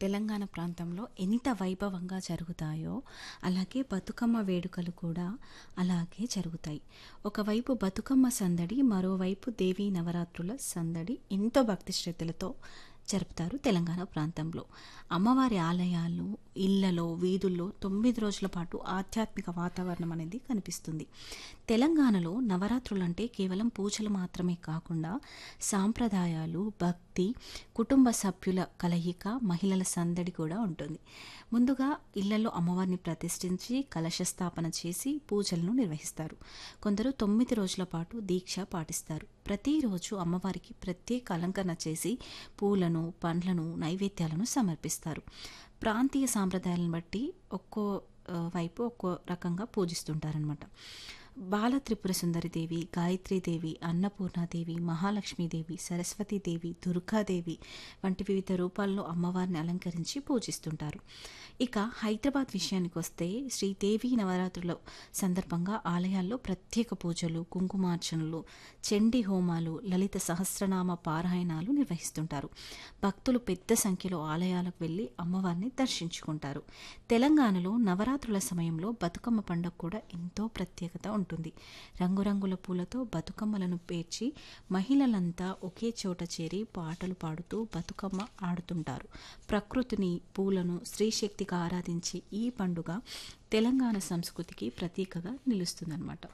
తెలంగాణ ప్రాంతంలో ఎంత వైభవంగా జరుగుతాయో అలాగే బతుకమ్మ వేడుకలు కూడా అలాగే జరుగుతాయి ఒకవైపు బతుకమ్మ సందడి మరోవైపు దేవీ నవరాత్రుల సందడి ఎంతో భక్తి శ్రద్ధలతో జరుపుతారు తెలంగాణ ప్రాంతంలో అమ్మవారి ఆలయాలు ఇళ్లలో వీధుల్లో తొమ్మిది రోజుల పాటు ఆధ్యాత్మిక వాతావరణం అనేది కనిపిస్తుంది తెలంగాణలో నవరాత్రులు అంటే కేవలం పూజలు మాత్రమే కాకుండా సాంప్రదాయాలు భక్తి కుటుంబ సభ్యుల కలయిక మహిళల సందడి కూడా ఉంటుంది ముందుగా ఇళ్లలో అమ్మవారిని ప్రతిష్ఠించి కలశ స్థాపన చేసి పూజలను నిర్వహిస్తారు కొందరు తొమ్మిది రోజుల పాటు దీక్ష పాటిస్తారు ప్రతిరోజు అమ్మవారికి ప్రత్యేక అలంకరణ చేసి పూలను పండ్లను నైవేద్యాలను సమర్పిస్తారు ప్రాంతీయ సాంప్రదాయాలను బట్టి ఒక్కో ఆ, వైపు ఒక్కో రకంగా పూజిస్తుంటారనమాట బాల త్రిపుర సుందరిదేవి గాయత్రీదేవి అన్నపూర్ణాదేవి మహాలక్ష్మీదేవి సరస్వతీదేవి దుర్గాదేవి వంటి వివిధ రూపాల్లో అమ్మవారిని అలంకరించి పూజిస్తుంటారు ఇక హైదరాబాద్ విషయానికి వస్తే శ్రీదేవి నవరాత్రుల సందర్భంగా ఆలయాల్లో ప్రత్యేక పూజలు కుంకుమార్చనలు చండీ హోమాలు లలిత సహస్రనామ పారాయణాలు నిర్వహిస్తుంటారు భక్తులు పెద్ద సంఖ్యలో ఆలయాలకు వెళ్ళి అమ్మవారిని దర్శించుకుంటారు తెలంగాణలో నవరాత్రుల సమయంలో బతుకమ్మ పండుగ కూడా ఎంతో ప్రత్యేకత ఉంటుంది రంగురంగుల పూలతో బతుకమ్మలను పేర్చి మహిళలంతా ఒకే చోట చేరి పాటలు పాడుతూ బతుకమ్మ ఆడుతుంటారు ప్రకృతిని పూలను స్త్రీశక్తిగా ఆరాధించే ఈ పండుగ తెలంగాణ సంస్కృతికి ప్రతీకగా నిలుస్తుందన్నమాట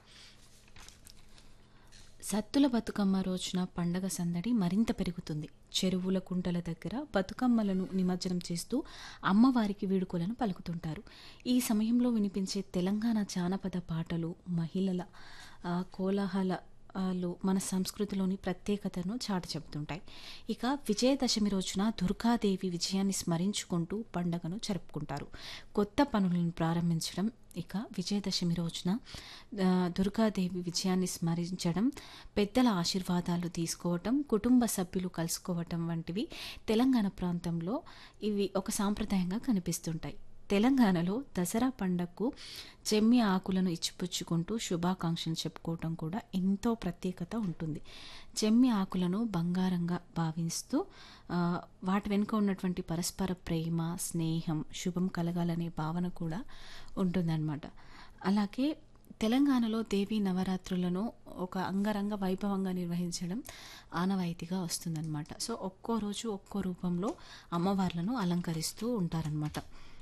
సత్తుల బతుకమ్మ రోజున పండగ సందడి మరింత పెరుగుతుంది చెరువుల కుంటల దగ్గర బతుకమ్మలను నిమజ్జనం చేస్తూ అమ్మవారికి వేడుకలను పలుకుతుంటారు ఈ సమయంలో వినిపించే తెలంగాణ జానపద పాటలు మహిళల ఆ, కోలాహలాలు మన సంస్కృతిలోని ప్రత్యేకతను చాటి చెబుతుంటాయి ఇక విజయదశమి రోజున దుర్గాదేవి విజయాన్ని స్మరించుకుంటూ పండగను జరుపుకుంటారు కొత్త పనులను ప్రారంభించడం ఇక విజయదశమి రోజున ఆ, దుర్గాదేవి విజయాన్ని స్మరించడం పెద్దల ఆశీర్వాదాలు తీసుకోవటం కుటుంబ సభ్యులు కలుసుకోవటం వంటివి తెలంగాణ ప్రాంతంలో ఇవి ఒక సాంప్రదాయంగా కనిపిస్తుంటాయి తెలంగాణలో దసరా పండగకు జమ్మి ఆకులను ఇచ్చిపుచ్చుకుంటూ శుభాకాంక్షలు చెప్పుకోవటం కూడా ఎంతో ప్రత్యేకత ఉంటుంది జమ్మి ఆకులను బంగారంగా భావిస్తూ ఆ, వాటి వెనుక ఉన్నటువంటి పరస్పర ప్రేమ స్నేహం శుభం కలగాలనే భావన కూడా ఉంటుందన్నమాట అలాగే తెలంగాణలో దేవీ నవరాత్రులను ఒక అంగరంగ వైభవంగా నిర్వహించడం ఆనవాయితీగా వస్తుందన్నమాట సో ఒక్కో రోజు ఒక్కో రూపంలో అమ్మవార్లను అలంకరిస్తూ ఉంటారనమాట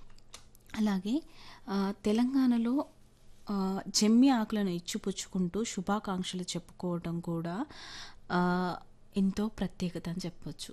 అలాగే ఆ, తెలంగాణలో ఆ, జమ్మి ఆకులను ఇచ్చిపుచ్చుకుంటూ శుభాకాంక్షలు చెప్పుకోవడం కూడా ఆ, ఎంతో ప్రత్యేకత అని చెప్పొచ్చు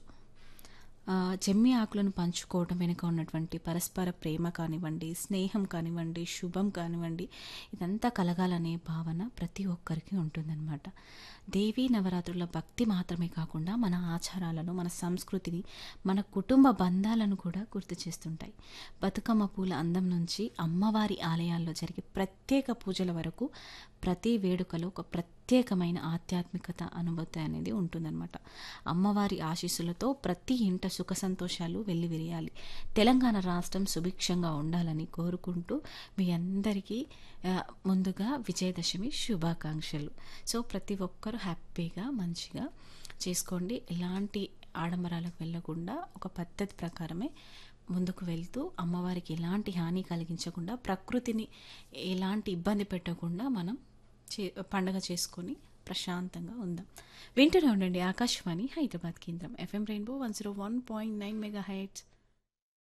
ఆ, జమ్మి ఆకులను పంచుకోవడం వెనుక ఉన్నటువంటి పరస్పర ప్రేమ కానివ్వండి స్నేహం కానివ్వండి శుభం కానివ్వండి ఇదంతా కలగాలనే భావన ప్రతి ఒక్కరికి ఉంటుందన్నమాట దేవీ నవరాత్రుల భక్తి మాత్రమే కాకుండా మన ఆచారాలను మన సంస్కృతిని మన కుటుంబ బంధాలను కూడా గుర్తు చేస్తుంటాయి బతుకమ్మ పూల అందం నుంచి అమ్మవారి ఆలయాల్లో జరిగే ప్రత్యేక పూజల వరకు ప్రతి వేడుకలో ఒక ప్రత్యేకమైన ఆధ్యాత్మికత అనుభూతి అనేది ఉంటుందన్నమాట అమ్మవారి ఆశీస్సులతో ప్రతి ఇంట సుఖ సంతోషాలు వెల్లివిరియాలి తెలంగాణ రాష్ట్రం సుభిక్షంగా ఉండాలని కోరుకుంటూ మీ అందరికీ ఆ, ముందుగా విజయదశమి శుభాకాంక్షలు సో ప్రతి ఒక్కరూ హ్యాపీగా మంచిగా చేసుకోండి ఎలాంటి ఆడంబరాలకు వెళ్ళకుండా ఒక పద్ధతి ప్రకారమే ముందుకు వెళ్తూ అమ్మవారికి ఎలాంటి హాని కలిగించకుండా ప్రకృతిని ఎలాంటి ఇబ్బంది పెట్టకుండా మనం చే పండగ చేసుకొని ప్రశాంతంగా ఉందాం వింటూనే ఉండండి ఆకాశవాణి హైదరాబాద్ కేంద్రం FM Rainbow one zero one point nine mega heights